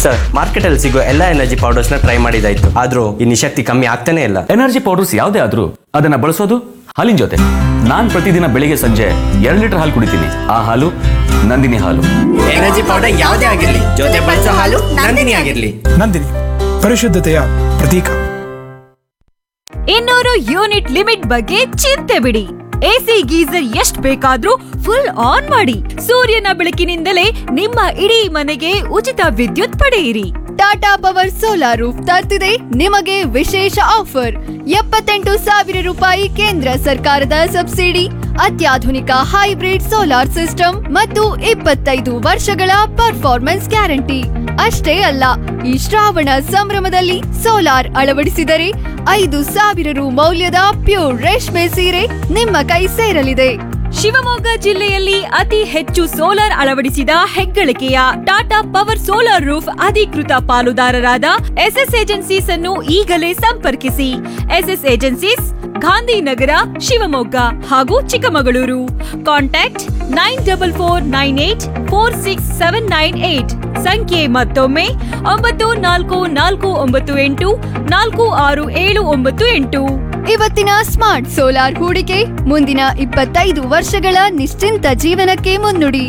sir market ಅಲ್ಲಿ ಸಿಗೋ ಎಲ್ಲಾ ಎನರ್ಜಿ ಪೌಡರ್ಸ್ ನ ಟ್ರೈ ಮಾಡಿದಾಯ್ತು ಆದ್ರೂ ಈ ನಿಶಕ್ತಿ ಕಮ್ಮಿ ಆಗ್ತಾನೆ ಇಲ್ಲ ಎನರ್ಜಿ ಪೌಡರ್ಸ್ ಯಾವುದೇ ಆದ್ರೂ ಅದನ್ನ ಬಳಸೋದು ಹಾಲಿನ ಜೊತೆ ನಾನ್ ಪ್ರತಿದಿನ ಬೆಳಿಗ್ಗೆ ಸಂಜೆ ಎರಡು ಲೀಟರ್ ಹಾಲು ಕುಡಿತೀನಿ ಆ ಹಾಲು ನಂದಿನಿ ಹಾಲು ಎನರ್ಜಿ ಪೌಡರ್ ಯಾವುದೇ ಆಗಿರ್ಲಿ ಜೊತೆ ಬಳಸೋ ಹಾಲು ನಂದಿನಿ ಆಗಿರ್ಲಿ ನಂದಿನಿ ಪರಿಶುದ್ಧತೆಯ ಪ್ರತೀಕ ಇನ್ನೂರು ಯೂನಿಟ್ ಲಿಮಿಟ್ ಬಗ್ಗೆ ಚಿಂತೆ ಬಿಡಿ ಎಸಿ ಗೀಸರ್ ಎಷ್ಟ್ ಬೇಕಾದ್ರೂ ಫುಲ್ ಆನ್ ಮಾಡಿ ಸೂರ್ಯನ ಬೆಳಕಿನಿಂದಲೇ ನಿಮ್ಮ ಇಡೀ ಮನೆಗೆ ಉಚಿತ ವಿದ್ಯುತ್ ಪಡೆಯಿರಿ ಟಾಟಾ ಪವರ್ ಸೋಲಾರ್ ರೂಫ್ ತರ್ತಿದೆ ನಿಮಗೆ ವಿಶೇಷ ಆಫರ್ ಎಪ್ಪತ್ತೆಂಟು ಸಾವಿರ ರೂಪಾಯಿ ಕೇಂದ್ರ ಸರ್ಕಾರದ ಸಬ್ಸಿಡಿ ಅತ್ಯಾಧುನಿಕ ಹೈಬ್ರಿಡ್ ಸೋಲಾರ್ ಸಿಸ್ಟಮ್ ಮತ್ತು ಇಪ್ಪತ್ತೈದು ವರ್ಷಗಳ ಪರ್ಫಾರ್ಮೆನ್ಸ್ ಗ್ಯಾರಂಟಿ ಅಷ್ಟೇ ಅಲ್ಲ ಈ ಶ್ರಾವಣ ಸಂಭ್ರಮದಲ್ಲಿ ಸೋಲಾರ್ ಅಳವಡಿಸಿದರೆ ಐದು ಸಾವಿರ ರು ಮೌಲ್ಯದ ಪ್ಯೂರ್ ರೇಷ್ಮೆ ಸೀರೆ ನಿಮ್ಮ ಕೈ ಸೇರಲಿದೆ ಶಿವಮೊಗ್ಗ ಜಿಲ್ಲೆಯಲ್ಲಿ ಅತಿ ಹೆಚ್ಚು ಸೋಲಾರ್ ಅಳವಡಿಸಿದ ಹೆಗ್ಗಳಿಕೆಯ ಟಾಟಾ ಪವರ್ ಸೋಲಾರ್ ರೂಫ್ ಅಧಿಕೃತ ಪಾಲುದಾರರಾದ ಎಸ್ಎಸ್ ಏಜೆನ್ಸೀಸ್ ಅನ್ನು ಈಗಲೇ ಸಂಪರ್ಕಿಸಿ ಎಸ್ಎಸ್ ಏಜೆನ್ಸೀಸ್ ಗಾಂಧಿನಗರ ಶಿವಮೊಗ್ಗ ಹಾಗೂ Chikkamagaluru contact nine double four nine eight four six seven nine eight ಸಂಖ್ಯೆ ಮತ್ತೊಮ್ಮೆ ಒಂಬತ್ತು ನಾಲ್ಕು ನಾಲ್ಕು ಒಂಬತ್ತು ಎಂಟು ನಾಲ್ಕು ಆರು ಏಳು ಒಂಬತ್ತು ಎಂಟು ಇವತ್ತಿನ ಸ್ಮಾರ್ಟ್ ಸೋಲಾರ್ ಹೂಡಿಕೆ ಮುಂದಿನ ಇಪ್ಪತ್ತೈದು ವರ್ಷಗಳ ನಿಶ್ಚಿಂತ ಜೀವನಕ್ಕೆ ಮುನ್ನುಡಿ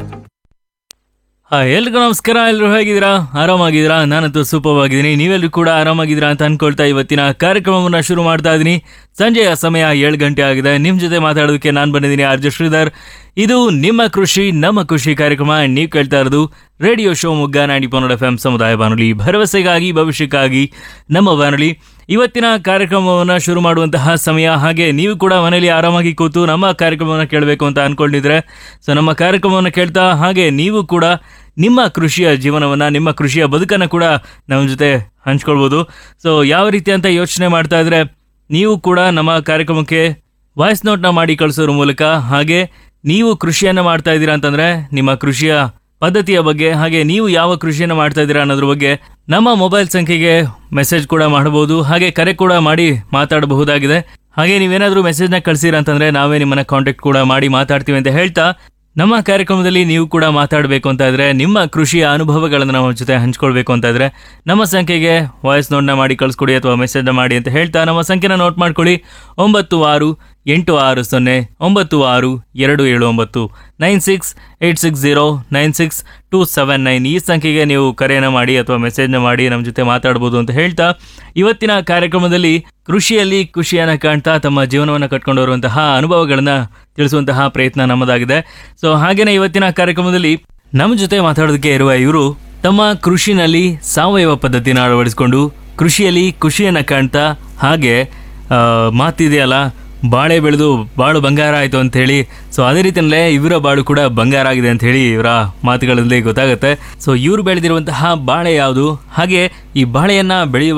ಹಾಯ್ ಎಲ್ರಿಗೂ ನಮಸ್ಕಾರ ಎಲ್ಲರೂ ಹೇಗಿದ್ದೀರಾ ಆರಾಮಾಗಿದ್ದೀರಾ ನಾನಂತೂ ಸೂಪರ್ ಆಗಿದ್ದೀನಿ ನೀವೆಲ್ಲರೂ ಕೂಡ ಆರಾಮಾಗಿದ್ದೀರಾ ಅಂತ ಅನ್ಕೊಳ್ತಾ ಇವತ್ತಿನ ಕಾರ್ಯಕ್ರಮವನ್ನು ಶುರು ಮಾಡ್ತಾ ಇದ್ದೀನಿ ಸಂಜೆಯ ಸಮಯ ಏಳು ಗಂಟೆ ಆಗಿದೆ ನಿಮ್ಮ ಜೊತೆ ಮಾತಾಡೋದಕ್ಕೆ ನಾನು ಬಂದಿದ್ದೀನಿ ಆರ್ಜೆ ಶ್ರೀಧರ್ ಇದು ನಿಮ್ಮ ಕೃಷಿ ನಮ್ಮ ಖುಷಿ ಕಾರ್ಯಕ್ರಮ ನೀವು ಕೇಳ್ತಾ ಇರೋದು ರೇಡಿಯೋ ಶೋ ಮುಗ್ಗ ನಾಡಿ ಪನ್ನಡ ಎಫ್ ಎಂ ಸಮುದಾಯ ಬಾನುಲಿ ಭರವಸೆಗಾಗಿ ಭವಿಷ್ಯಕ್ಕಾಗಿ ನಮ್ಮ ಬಾನುಲಿ ಇವತ್ತಿನ ಕಾರ್ಯಕ್ರಮವನ್ನು ಶುರು ಮಾಡುವಂತಹ ಸಮಯ ಹಾಗೆ ನೀವು ಕೂಡ ಮನೆಯಲ್ಲಿ ಆರಾಮಾಗಿ ಕೂತು ನಮ್ಮ ಕಾರ್ಯಕ್ರಮವನ್ನು ಕೇಳಬೇಕು ಅಂತ ಅನ್ಕೊಂಡಿದ್ರೆ ಸೊ ನಮ್ಮ ಕಾರ್ಯಕ್ರಮವನ್ನು ಕೇಳ್ತಾ ಹಾಗೆ ನೀವು ಕೂಡ ನಿಮ್ಮ ಕೃಷಿಯ ಜೀವನವನ್ನು ನಿಮ್ಮ ಕೃಷಿಯ ಬದುಕನ್ನು ಕೂಡ ನಮ್ಮ ಜೊತೆ ಹಂಚ್ಕೊಳ್ಬೋದು ಸೊ ಯಾವ ರೀತಿ ಅಂತ ಯೋಚನೆ ಮಾಡ್ತಾ ಇದ್ರೆ ನೀವು ಕೂಡ ನಮ್ಮ ಕಾರ್ಯಕ್ರಮಕ್ಕೆ ವಾಯ್ಸ್ ನೋಟ್ನ ಮಾಡಿ ಕಳಿಸೋದ್ರ ಮೂಲಕ ಹಾಗೆ ನೀವು ಕೃಷಿಯನ್ನು ಮಾಡ್ತಾ ಇದ್ದೀರಾ ಅಂತಂದ್ರೆ ನಿಮ್ಮ ಕೃಷಿಯ ಪದ್ಧತಿಯ ಬಗ್ಗೆ ಹಾಗೆ ನೀವು ಯಾವ ಕೃಷಿಯನ್ನು ಮಾಡ್ತಾ ಇದ್ದೀರಾ ಅನ್ನೋದ್ರ ಬಗ್ಗೆ ನಮ್ಮ ಮೊಬೈಲ್ ಸಂಖ್ಯೆಗೆ ಮೆಸೇಜ್ ಕೂಡ ಮಾಡಬಹುದು ಹಾಗೆ ಕರೆ ಕೂಡ ಮಾಡಿ ಮಾತಾಡಬಹುದಾಗಿದೆ ಹಾಗೆ ನೀವೇನಾದರೂ ಮೆಸೇಜ್ನ ಕಳಿಸಿರ ಅಂತಂದ್ರೆ ನಾವೇ ನಿಮ್ಮನ್ನ ಕಾಂಟ್ಯಾಕ್ಟ್ ಕೂಡ ಮಾಡಿ ಮಾತಾಡ್ತೀವಿ ಅಂತ ಹೇಳ್ತಾ ನಮ್ಮ ಕಾರ್ಯಕ್ರಮದಲ್ಲಿ ನೀವು ಕೂಡ ಮಾತಾಡಬೇಕು ಅಂತ ಇದ್ರೆ ನಿಮ್ಮ ಕೃಷಿಯ ಅನುಭವಗಳನ್ನು ನಮ್ಮ ಜೊತೆ ಹಂಚ್ಕೊಳ್ಬೇಕು ಅಂತ ಇದ್ರೆ ನಮ್ಮ ಸಂಖ್ಯೆಗೆ ವಾಯ್ಸ್ ನೋಟ್ನ ಮಾಡಿ ಕಳಿಸ್ಕೊಡಿ ಅಥವಾ ಮೆಸೇಜ್ನ ಮಾಡಿ ಅಂತ ಹೇಳ್ತಾ ನಮ್ಮ ಸಂಖ್ಯೆನ ನೋಟ್ ಮಾಡ್ಕೊಳ್ಳಿ ಒಂಬತ್ತು ಆರು ಎಂಟು ಆರು ಸೊನ್ನೆ ಒಂಬತ್ತು ಆರು ಎರಡು ಏಳು ಒಂಬತ್ತು nine six eight six zero nine six two seven nine ಈ ಸಂಖ್ಯೆಗೆ ನೀವು ಕರೆಯನ್ನು ಮಾಡಿ ಅಥವಾ ಮೆಸೇಜ್ನ ಮಾಡಿ ನಮ್ಮ ಜೊತೆ ಮಾತಾಡ್ಬೋದು ಅಂತ ಹೇಳ್ತಾ ಇವತ್ತಿನ ಕಾರ್ಯಕ್ರಮದಲ್ಲಿ ಕೃಷಿಯಲ್ಲಿ ಖುಷಿಯನ್ನು ಕಾಣ್ತಾ ತಮ್ಮ ಜೀವನವನ್ನು ಕಟ್ಕೊಂಡು ಬರುವಂತಹ ಅನುಭವಗಳನ್ನು ತಿಳಿಸುವಂತಹ ಪ್ರಯತ್ನ ನಮ್ಮದಾಗಿದೆ ಸೊ ಹಾಗೇನೆ ಇವತ್ತಿನ ಕಾರ್ಯಕ್ರಮದಲ್ಲಿ ನಮ್ಮ ಜೊತೆ ಮಾತಾಡೋದಕ್ಕೆ ಇರುವ ಇವರು ತಮ್ಮ ಕೃಷಿನಲ್ಲಿ ಸಾವಯವ ಪದ್ಧತಿನ ಅಳವಡಿಸಿಕೊಂಡು ಕೃಷಿಯಲ್ಲಿ ಖುಷಿಯನ್ನು ಕಾಣ್ತಾ ಹಾಗೆ ಆ, ಮಾತಿದೆಯಲ್ಲ ಬಾಳೆ ಬೆಳೆದು ಬಾಳು ಬಂಗಾರ ಆಯಿತು ಅಂತ ಹೇಳಿ ಸೊ ಅದೇ ರೀತಿಯಲ್ಲೇ ಇವರ ಬಾಳು ಕೂಡ ಬಂಗಾರ ಆಗಿದೆ ಅಂತ ಹೇಳಿ ಇವರ ಮಾತುಗಳಲ್ಲಿ ಗೊತ್ತಾಗುತ್ತೆ ಸೊ ಇವರು ಬೆಳೆದಿರುವಂತಹ ಬಾಳೆ ಯಾವುದು ಹಾಗೆ ಈ ಬಾಳೆಯನ್ನ ಬೆಳೆಯುವ